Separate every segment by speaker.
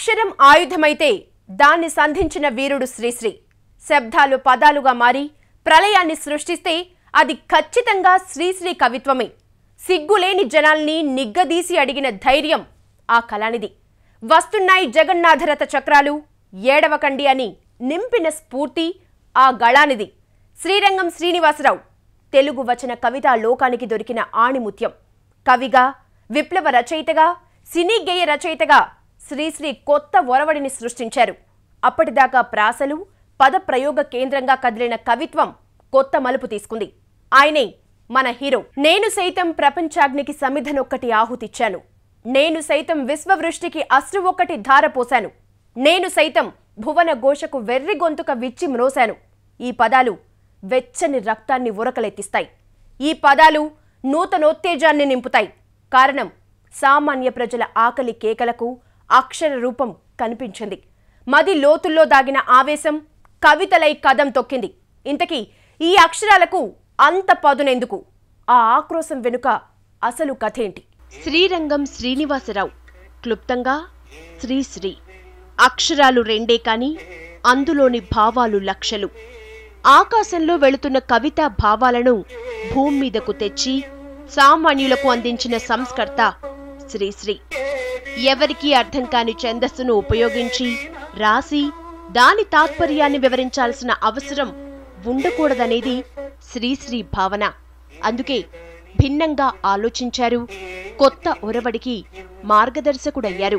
Speaker 1: అక్షరం ఆయుధమైతే దాన్ని సంధించిన వీరుడు శ్రీశ్రీ శబ్దాలు పదాలుగా మారి ప్రళయాన్ని సృష్టిస్తే అది ఖచ్చితంగా శ్రీశ్రీ కవిత్వమే సిగ్గులేని జనాల్ని నిగ్గదీసి అడిగిన ధైర్యం ఆ కళానిది వస్తున్నాయి జగన్నాథరథ చక్రాలు ఏడవకండి అని నింపిన స్ఫూర్తి ఆ గళానిది శ్రీరంగం శ్రీనివాసరావు తెలుగు వచన కవితా లోకానికి దొరికిన ఆణిముత్యం కవిగా విప్లవ రచయితగా సినీ గేయ రచయితగా శ్రీశ్రీ కొత్త ఒరవడిని సృష్టించారు అప్పటిదాకా ప్రాసలు పద ప్రయోగ కేంద్రంగా కదిలిన కవిత్వం కొత్త మలుపు తీసుకుంది ఆయనే మన హీరో నేను సైతం ప్రపంచాగ్నికి సమిధనొక్కటి ఆహుతిచ్చాను నేను సైతం విశ్వవృష్టికి అశ్రు ఒక్కటి ధారపోశాను నేను సైతం భువన ఘోషకు వెర్రి గొంతుక విచ్చి మ్రోశాను ఈ పదాలు వెచ్చని రక్తాన్ని ఉరకలెత్తిస్తాయి ఈ పదాలు నూతనోత్తేజాన్ని నింపుతాయి కారణం సామాన్య ప్రజల ఆకలి కేకలకు అక్షర రూపం కనిపించింది మది లోతుల్లో దాగిన ఆవేశం కవితలై కదం తొక్కింది ఇంతకీ ఈ అక్షరాలకు అంత పదునెందుకు ఆ ఆక్రోశం వెనుక అసలు కథేంటి శ్రీరంగం శ్రీనివాసరావు క్లుప్తంగా శ్రీశ్రీ అక్షరాలు రెండే కాని అందులోని భావాలు లక్షలు ఆకాశంలో వెళుతున్న కవితా భావాలను భూమి మీదకు తెచ్చి సామాన్యులకు అందించిన సంస్కర్త శ్రీశ్రీ ఎవరికీ అర్థం కాని ఛందస్సును ఉపయోగించి రాసి దాని తాత్పర్యాన్ని వివరించాల్సిన అవసరం ఉండకూడదనేది శ్రీశ్రీ భావన అందుకే భిన్నంగా ఆలోచించారు కొత్త ఒరవడికి మార్గదర్శకుడయ్యారు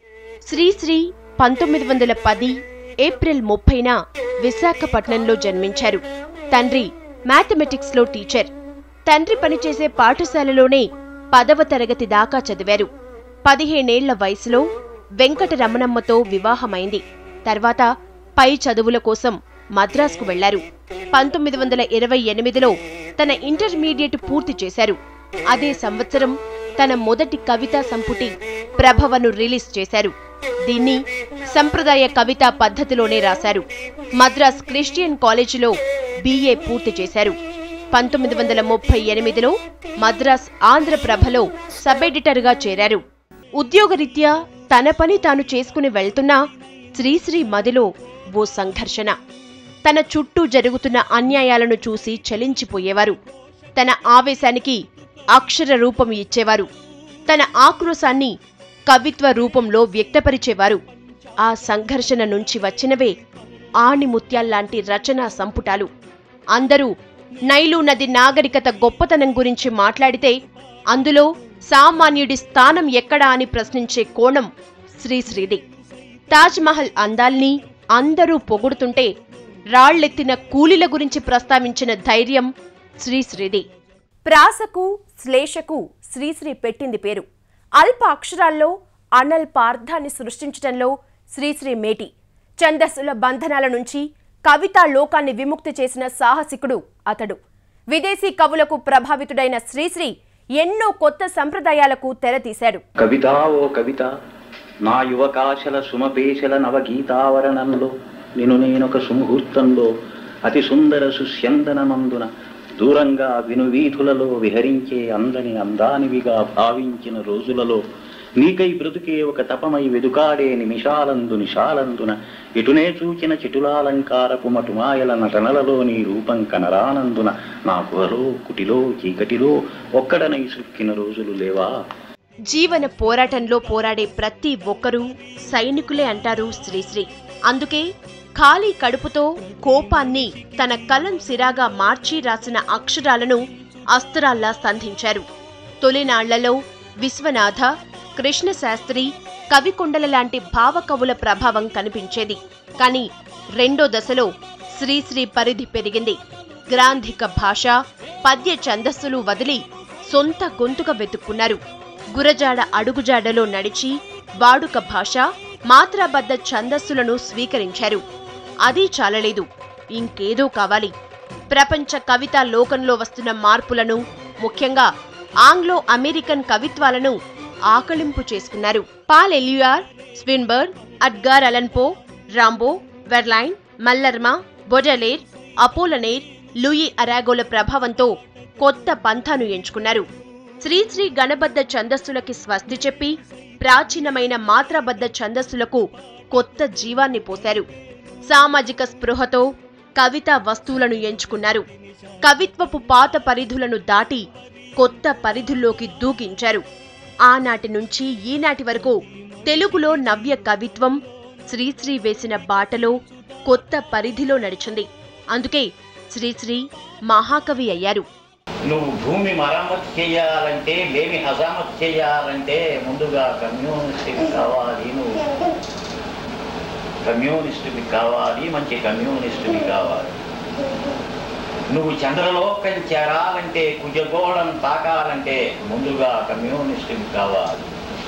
Speaker 1: శ్రీశ్రీ పంతొమ్మిది వందల పది ఏప్రిల్ ముప్పైన విశాఖపట్నంలో జన్మించారు తండ్రి మ్యాథమెటిక్స్ లో టీచర్ తండ్రి పనిచేసే పాఠశాలలోనే పదవ తరగతి దాకా చదివారు పదిహేనేళ్ల వయసులో వెంకటరమణమ్మతో వివాహమైంది తర్వాత పై చదువుల కోసం మద్రాసుకు వెళ్లారు పంతొమ్మిది వందల ఇరవై ఎనిమిదిలో తన ఇంటర్మీడియట్ పూర్తి చేశారు అదే సంవత్సరం తన మొదటి కవితా సంపుటి ప్రభవను రిలీజ్ చేశారు దీన్ని సంప్రదాయ కవితా పద్ధతిలోనే రాశారు మద్రాస్ క్రిస్టియన్ కాలేజీలో బీఏ పూర్తి చేశారు పంతొమ్మిది వందల ముప్పై ఎనిమిదిలో మద్రాస్ ఆంధ్రప్రభలో సబ్ ఎడిటర్గా చేరారు ఉద్యోగరీత్యా తన పని తాను చేసుకుని వెళ్తున్నా శ్రీశ్రీ మదిలో ఓ సంఘర్షణ తన చుట్టూ జరుగుతున్న అన్యాయాలను చూసి చలించిపోయేవారు తన ఆవేశానికి అక్షర రూపం ఇచ్చేవారు తన ఆక్రోశాన్ని కవిత్వ రూపంలో వ్యక్తపరిచేవారు ఆ సంఘర్షణ నుంచి వచ్చినవే ఆణిముత్యాల్లాంటి రచనా సంపుటాలు అందరూ నైలు నది నాగరికత గొప్పతనం గురించి మాట్లాడితే అందులో సామాన్యుడి స్థానం ఎక్కడా అని ప్రశ్నించే కోణం శ్రీశ్రీది తాజ్మహల్ అందాల్ని అందరూ పొగుడుతుంటే రాళ్లెత్తిన కూలీల గురించి ప్రస్తావించిన ధైర్యం శ్రీశ్రీది ప్రాసకు శ్లేషకు శ్రీశ్రీ పెట్టింది పేరు అల్ప అక్షరాల్లో అనల్ప అర్థాన్ని సృష్టించటంలో శ్రీశ్రీ మేటి ఛందస్సుల బంధనాల నుంచి కవితా లోకాన్ని విముక్తి చేసిన సాహసికుడు అతడు విదేశీ కవులకు ప్రభావితుడైన శ్రీశ్రీ ఎన్నో కొత్త సంప్రదాయాలకు తెరతీశాడు
Speaker 2: కవితా ఓ కవిత నా యువకాశల సుమపేశల నవగీతావరణంలో నిన్ను నేనొక సుముహూర్తంలో అతి సుందర సుస్యందనమందున దూరంగా వినువీధులలో విహరించే అందని అందానివిగా భావించిన రోజులలో నీకై బ్రతుకే ఒక తపమై వెదుకాడే నిమిషాలందు నిషాలందున ఎటునే చూచిన చిటులాలంకారపు మటుమాయల నటనలలో నీ రూపం కనరానందున నా గుహలో కుటిలో చీకటిలో ఒక్కడనై సుక్కిన రోజులు లేవా
Speaker 1: జీవన పోరాటంలో పోరాడే ప్రతి ఒక్కరూ సైనికులే అంటారు శ్రీశ్రీ అందుకే ఖాళీ కడుపుతో కోపాన్ని తన కలం సిరాగా మార్చి రాసిన అక్షరాలను అస్త్రాల్లా సంధించారు తొలినాళ్లలో విశ్వనాథ కృష్ణశాస్త్రి కవికొండల లాంటి భావకవుల ప్రభావం కనిపించేది కానీ రెండో దశలో శ్రీశ్రీ పరిధి పెరిగింది గ్రాంధిక భాష పద్య ఛందస్సులు వదిలి సొంత గొంతుక వెతుక్కున్నారు గురజాడ అడుగుజాడలో నడిచి వాడుక భాష మాత్రాబద్ధ ఛందస్సులను స్వీకరించారు అది చాలలేదు ఇంకేదో కావాలి ప్రపంచ కవితా లోకంలో వస్తున్న మార్పులను ముఖ్యంగా ఆంగ్లో అమెరికన్ కవిత్వాలను ఆకళింపు చేసుకున్నారు Paul Eluard Swinburne Edgar Allan Poe Rimbaud Verlaine Mallarme Baudelaire Apollinaire Louis అరాగోల ప్రభావంతో కొత్త పంథాను ఎంచుకున్నారు శ్రీశ్రీ గణబద్ధ ఛందస్సులకి స్వస్తి చెప్పి ప్రాచీనమైన మాత్రబద్ధ ఛందస్సులకు కొత్త జీవాన్ని పోశారు సామాజిక స్పృహతో కవితా వస్తువులను ఎంచుకున్నారు కవిత్వపు పాత పరిధులను దాటి కొత్త పరిధుల్లోకి దూకించారు ఆనాటి నుంచి ఈనాటి వరకు తెలుగులో నవ్య కవిత్వం శ్రీశ్రీ వేసిన బాటలో కొత్త పరిధిలో నడిచింది అందుకే శ్రీశ్రీ మహాకవి అయ్యారు
Speaker 3: నువ్వు భూమి మరమ్మతు చేయాలంటే లేమి హజామత్ చేయాలంటే ముందుగా కమ్యూనిస్ట్కి కావాలి నువ్వు కమ్యూనిస్టుకి కావాలి మంచి కమ్యూనిస్టుకి కావాలి నువ్వు చంద్రలోకం చేరాలంటే కుజగోళం తాకాలంటే ముందుగా కమ్యూనిస్టుకి కావాలి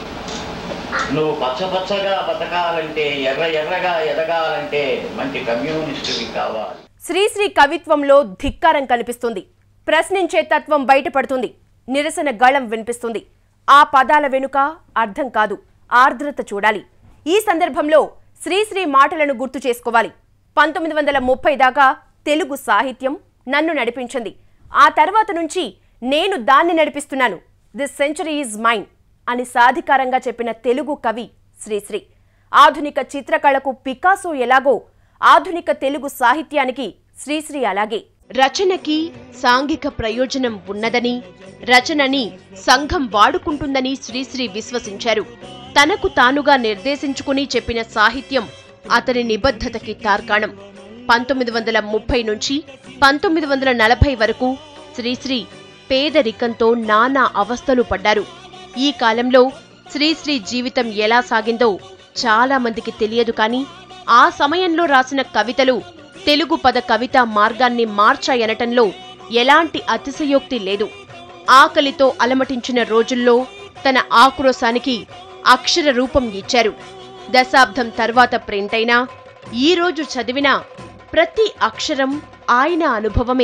Speaker 3: నువ్వు పచ్చపచ్చగా బతకాలంటే ఎర్ర ఎర్రగా ఎదగాలంటే మంచి కమ్యూనిస్టుకి కావాలి
Speaker 1: శ్రీశ్రీ కవిత్వంలో ధిక్కారం కనిపిస్తుంది ప్రశ్నించే తత్వం బయటపడుతుంది నిరసన గళం వినిపిస్తుంది ఆ పదాల వెనుక అర్థం కాదు ఆర్ద్రత చూడాలి ఈ సందర్భంలో శ్రీశ్రీ మాటలను గుర్తు చేసుకోవాలి పంతొమ్మిది వందల ముప్పై దాకా తెలుగు సాహిత్యం నన్ను నడిపించింది ఆ తర్వాత నుంచి నేను దాన్ని నడిపిస్తున్నాను దిస్ సెంచరీ ఈజ్ మైన్ అని సాధికారంగా చెప్పిన తెలుగు కవి శ్రీశ్రీ ఆధునిక చిత్రకళకు పికాసో ఎలాగో ఆధునిక తెలుగు సాహిత్యానికి శ్రీశ్రీ అలాగే రచనకి సాంఘిక ప్రయోజనం ఉన్నదని రచనని సంఘం వాడుకుంటుందని శ్రీశ్రీ విశ్వసించారు తనకు తానుగా నిర్దేశించుకుని చెప్పిన సాహిత్యం అతని నిబద్ధతకి తార్కాణం పంతొమ్మిది వందల ముప్పై నుంచి పంతొమ్మిది వందల నలభై వరకు శ్రీశ్రీ పేదరికంతో నానా అవస్థలు పడ్డారు ఈ కాలంలో శ్రీశ్రీ జీవితం ఎలా సాగిందో చాలా మందికి తెలియదు కానీ ఆ సమయంలో రాసిన కవితలు తెలుగు పద కవిత మార్గాన్ని మార్చాయనటంలో ఎలాంటి అతిశయోక్తి లేదు ఆకలితో అలమటించిన రోజుల్లో తన ఆక్రోశానికి అక్షర రూపం ఇచ్చారు దశాబ్దం తర్వాత ప్రింట్ అయినా ఈ రోజు చదివిన ప్రతి అక్షరం ఆయన అనుభవమే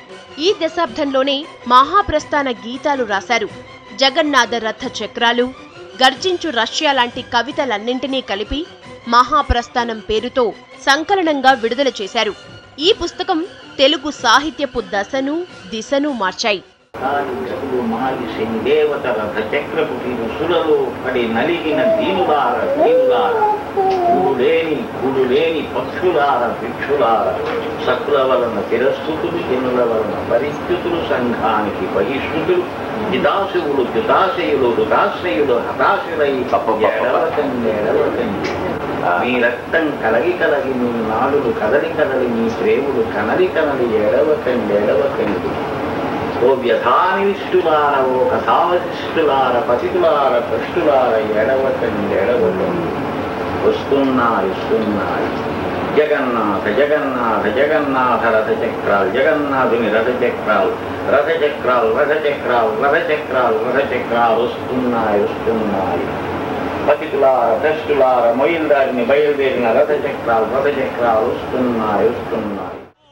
Speaker 1: ఈ దశాబ్దంలోనే మహాప్రస్థాన గీతాలు రాశారు జగన్నాథ రథ చక్రాలు గర్జించు రష్యా లాంటి కవితలన్నింటినీ కలిపి మహాప్రస్థానం పేరుతో సంకలనంగా విడుదల చేశారు ఈ పుస్తకం తెలుగు సాహిత్యపు దశను దిశను మార్చాయి
Speaker 3: కాళికలు మాలిసిని దేవతల చక్రపుటి రుసులలో పడి నలిగిన దీనులార దీనులార కూడులేని కూడులేని పక్షులార భిక్షులార సకుల వలన తిరస్కృతులు జనుల వలన పరిస్థితులు సంఘానికి బహిష్కృతులు జిదాశువులు జితాశయులు రుదాశ్రయులు హతాశులై ఎడవకండి ఎడవకండి మీ రక్తం కలగి కలగి మీ నాడులు కదలి కదలి మీ ప్రేములు కనలి కనలి ఎడవకండి ఎడవకండి ఓ వ్యధానిష్ఠులార ఓ కథావశిష్ఠులార పతితులార కష్టులార ఎడవకండి ఎడవకండి వస్తున్నాయి వస్తున్నాయి జగన్నాథ జగన్నాథ జగన్నాథ రథ చక్రాలు జగన్నాథుని రథ చక్రాలు రథ చక్రాలు రథ చక్రాలు రథ చక్రాలు రథ చక్రాలు వస్తున్నాయి వస్తున్నాయి పతితులార భ్రష్టులార మొయిల్దారిని బయలుదేరిన రథ చక్రాలు రథ చక్రాలు వస్తున్నాయి వస్తున్నాయి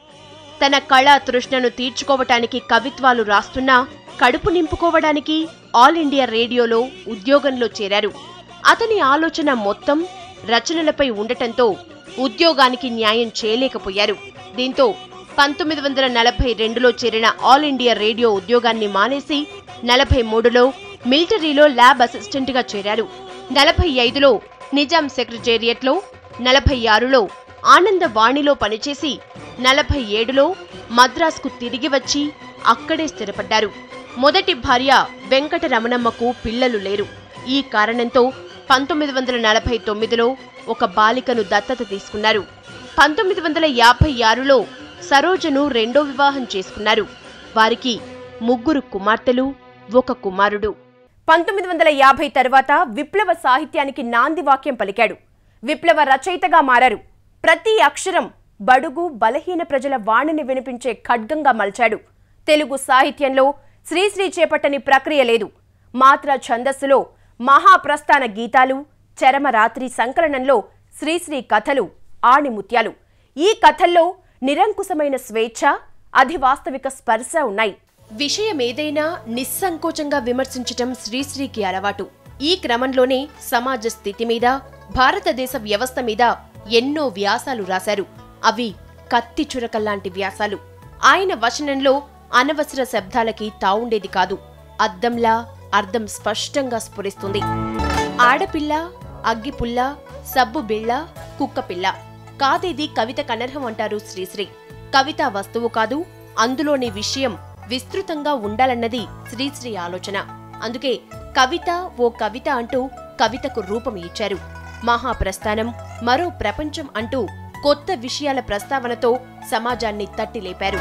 Speaker 1: తన కళా తృష్ణను తీర్చుకోవటానికి కవిత్వాలు రాస్తున్నా కడుపు నింపుకోవడానికి ఆల్ ఇండియా రేడియోలో ఉద్యోగంలో చేరారు అతని ఆలోచన మొత్తం రచనలపై ఉండటంతో ఉద్యోగానికి న్యాయం చేయలేకపోయారు దీంతో పంతొమ్మిది వందల నలభై రెండులో చేరిన ఆల్ ఇండియా రేడియో ఉద్యోగాన్ని మానేసి నలభై మూడులో మిలిటరీలో ల్యాబ్ అసిస్టెంట్గా చేరారు నలభై ఐదులో నిజాం సెక్రటేరియట్లో నలభై ఆరులో ఆనందవాణిలో పనిచేసి నలభై ఏడులో మద్రాసుకు తిరిగి వచ్చి అక్కడే స్థిరపడ్డారు మొదటి భార్య వెంకట రమణమ్మకు పిల్లలు లేరు ఈ కారణంతో పంతొమ్మిది వందల నలభై తొమ్మిదిలో ఒక బాలికను దత్తత తీసుకున్నారు పంతొమ్మిది వందల యాభై ఆరులో సరోజను రెండో వివాహం చేసుకున్నారు వారికి ముగ్గురు కుమార్తెలు ఒక కుమారుడు పంతొమ్మిది వందల యాభై తర్వాత విప్లవ సాహిత్యానికి నాంది వాక్యం పలికాడు విప్లవ రచయితగా మారారు ప్రతి అక్షరం బడుగు బలహీన ప్రజల వాణిని వినిపించే ఖడ్గంగా మలిచాడు తెలుగు సాహిత్యంలో శ్రీశ్రీ చేపట్టని ప్రక్రియ లేదు మాత్ర ఛందస్సులో మహాప్రస్థాన గీతాలు చరమరాత్రి సంకలనంలో శ్రీశ్రీ కథలు ఆణిముత్యాలు ఈ కథల్లో నిరంకుశమైన స్వేచ్ఛ అధివాస్తవిక స్పర్శ ఉన్నాయి విషయమేదైనా నిస్సంకోచంగా విమర్శించటం శ్రీశ్రీకి అలవాటు ఈ క్రమంలోనే సమాజ స్థితి మీద భారతదేశ వ్యవస్థ మీద ఎన్నో వ్యాసాలు రాశారు అవి కత్తి చురకల్లాంటి వ్యాసాలు ఆయన వచనంలో అనవసర శబ్దాలకి తావుండేది కాదు అద్దంలా అర్థం స్పష్టంగా స్ఫురిస్తుంది ఆడపిల్ల అగ్గిపుల్ల సబ్బు బిళ్ళ కుక్కపిల్ల కాదేది కవిత కనర్హం అంటారు శ్రీశ్రీ కవిత వస్తువు కాదు అందులోని విషయం విస్తృతంగా ఉండాలన్నది శ్రీశ్రీ ఆలోచన అందుకే కవిత ఓ కవిత అంటూ కవితకు రూపం ఇచ్చారు మహాప్రస్థానం మరో ప్రపంచం అంటూ కొత్త విషయాల ప్రస్తావనతో సమాజాన్ని తట్టి లేపారు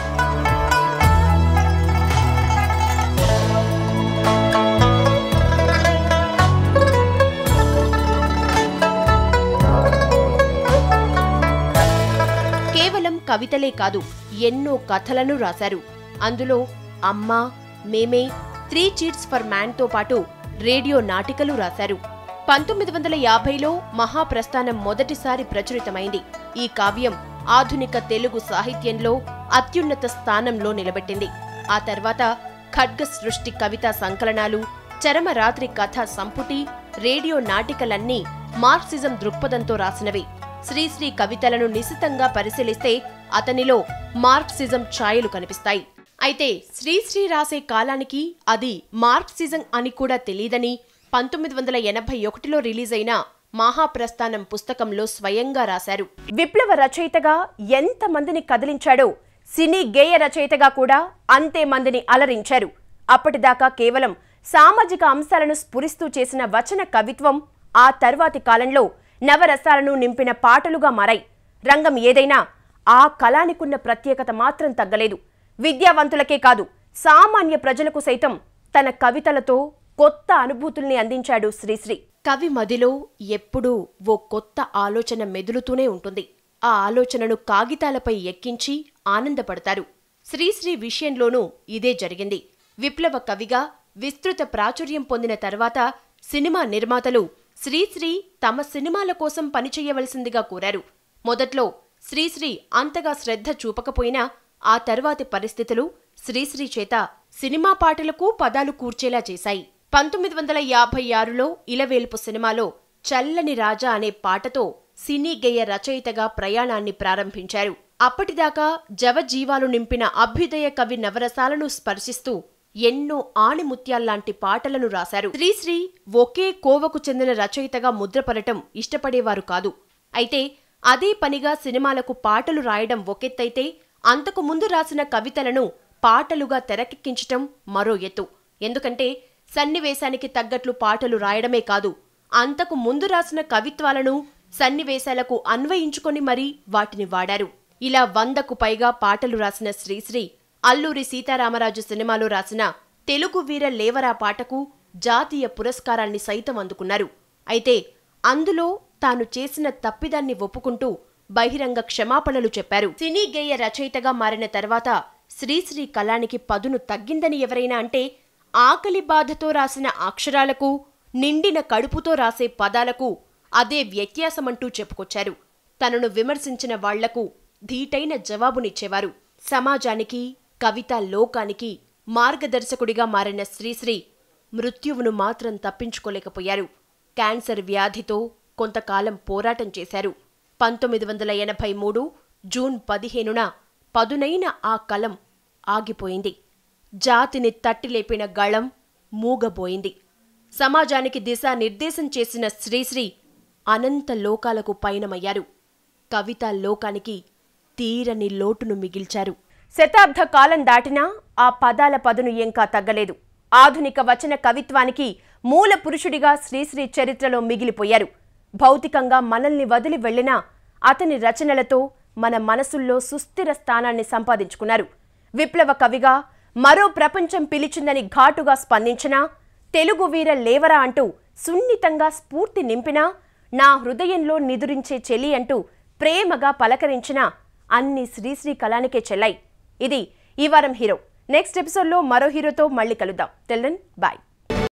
Speaker 1: కేవలం కవితలే కాదు ఎన్నో కథలను రాశారు అందులో అమ్మ మేమే త్రీ చీట్స్ ఫర్ మ్యాన్తో పాటు రేడియో నాటికలు రాశారు పంతొమ్మిది వందల యాభైలో మహాప్రస్థానం మొదటిసారి ప్రచురితమైంది ఈ కావ్యం ఆధునిక తెలుగు సాహిత్యంలో అత్యున్నత స్థానంలో నిలబెట్టింది ఆ తర్వాత ఖడ్గ సృష్టి కవితా సంకలనాలు చరమరాత్రి కథ సంపుటి రేడియో నాటికలన్నీ మార్క్సిజం దృక్పథంతో రాసినవి శ్రీశ్రీ కవితలను నిశితంగా పరిశీలిస్తే అతనిలో మార్క్సిజం ఛాయలు కనిపిస్తాయి అయితే శ్రీశ్రీ రాసే కాలానికి అది మార్క్సిజం అని కూడా తెలియదని పంతొమ్మిది వందల ఎనభై ఒకటిలో రిలీజ్ అయిన మహాప్రస్థానం పుస్తకంలో స్వయంగా రాశారు విప్లవ రచయితగా ఎంత మందిని కదిలించాడో సినీ గేయ రచయితగా కూడా అంతే మందిని అలరించారు అప్పటిదాకా కేవలం సామాజిక అంశాలను స్ఫురిస్తూ చేసిన వచన కవిత్వం ఆ తర్వాతి కాలంలో నవరసాలను నింపిన పాటలుగా మారాయి రంగం ఏదైనా ఆ కళానికున్న ప్రత్యేకత మాత్రం తగ్గలేదు విద్యావంతులకే కాదు సామాన్య ప్రజలకు సైతం తన కవితలతో కొత్త అనుభూతుల్ని అందించాడు శ్రీశ్రీ కవి మదిలో ఎప్పుడూ ఓ కొత్త ఆలోచన మెదులుతూనే ఉంటుంది ఆ ఆలోచనను కాగితాలపై ఎక్కించి ఆనందపడతారు శ్రీశ్రీ విషయంలోనూ ఇదే జరిగింది విప్లవ కవిగా విస్తృత ప్రాచుర్యం పొందిన తర్వాత సినిమా నిర్మాతలు శ్రీశ్రీ తమ సినిమాల కోసం పనిచేయవలసిందిగా కోరారు మొదట్లో శ్రీశ్రీ అంతగా శ్రద్ధ చూపకపోయినా ఆ తర్వాతి పరిస్థితులు శ్రీశ్రీ చేత సినిమా పాటలకు పదాలు కూర్చేలా చేశాయి పంతొమ్మిది వందల యాభై ఆరులో ఇలవేల్పు సినిమాలో చల్లని రాజా అనే పాటతో సినీ గేయ రచయితగా ప్రయాణాన్ని ప్రారంభించారు అప్పటిదాకా జవజీవాలు నింపిన అభ్యుదయ కవి నవరసాలను స్పర్శిస్తూ ఎన్నో ఆణిముత్యాల్లాంటి పాటలను రాశారు శ్రీశ్రీ ఒకే కోవకు చెందిన రచయితగా ముద్రపడటం ఇష్టపడేవారు కాదు అయితే అదే పనిగా సినిమాలకు పాటలు రాయడం ఒకెత్తైతే అంతకు ముందు రాసిన కవితలను పాటలుగా తెరకెక్కించటం మరో ఎత్తు ఎందుకంటే సన్నివేశానికి తగ్గట్లు పాటలు రాయడమే కాదు అంతకు ముందు రాసిన కవిత్వాలను సన్నివేశాలకు అన్వయించుకొని మరీ వాటిని వాడారు ఇలా వందకు పైగా పాటలు రాసిన శ్రీశ్రీ అల్లూరి సీతారామరాజు సినిమాలో రాసిన తెలుగు వీర లేవరా పాటకు జాతీయ పురస్కారాన్ని సైతం అందుకున్నారు అయితే అందులో తాను చేసిన తప్పిదాన్ని ఒప్పుకుంటూ బహిరంగ క్షమాపణలు చెప్పారు సినీ గేయ రచయితగా మారిన తర్వాత శ్రీశ్రీ కళానికి పదును తగ్గిందని ఎవరైనా అంటే ఆకలి బాధతో రాసిన అక్షరాలకు నిండిన కడుపుతో రాసే పదాలకు అదే వ్యత్యాసమంటూ చెప్పుకొచ్చారు తనను విమర్శించిన వాళ్లకు ధీటైన జవాబునిచ్చేవారు సమాజానికి కవిత లోకానికి మార్గదర్శకుడిగా మారిన శ్రీశ్రీ మృత్యువును మాత్రం తప్పించుకోలేకపోయారు క్యాన్సర్ వ్యాధితో కొంతకాలం పోరాటం చేశారు పంతొమ్మిది వందల ఎనభై మూడు జూన్ పదిహేనున పదునైన ఆ కలం ఆగిపోయింది జాతిని తట్టిలేపిన గళం మూగబోయింది సమాజానికి దిశానిర్దేశం చేసిన శ్రీశ్రీ అనంత లోకాలకు పయనమయ్యారు కవితా లోకానికి తీరని లోటును మిగిల్చారు శతాబ్ద కాలం దాటినా ఆ పదాల పదును ఇంకా తగ్గలేదు ఆధునిక వచన కవిత్వానికి మూల పురుషుడిగా శ్రీశ్రీ చరిత్రలో మిగిలిపోయారు భౌతికంగా మనల్ని వదిలి వెళ్లినా అతని రచనలతో మన మనసుల్లో సుస్థిర స్థానాన్ని సంపాదించుకున్నారు విప్లవ కవిగా మరో ప్రపంచం పిలిచిందని ఘాటుగా స్పందించినా తెలుగు వీర లేవరా అంటూ సున్నితంగా స్ఫూర్తి నింపినా నా హృదయంలో నిదురించే చెలి అంటూ ప్రేమగా పలకరించిన అన్ని శ్రీశ్రీ కళానికే చెల్లాయి ఇది ఈ వారం హీరో నెక్స్ట్ ఎపిసోడ్లో మరో హీరోతో మళ్ళీ కలుద్దాం తెల్దన్ బాయ్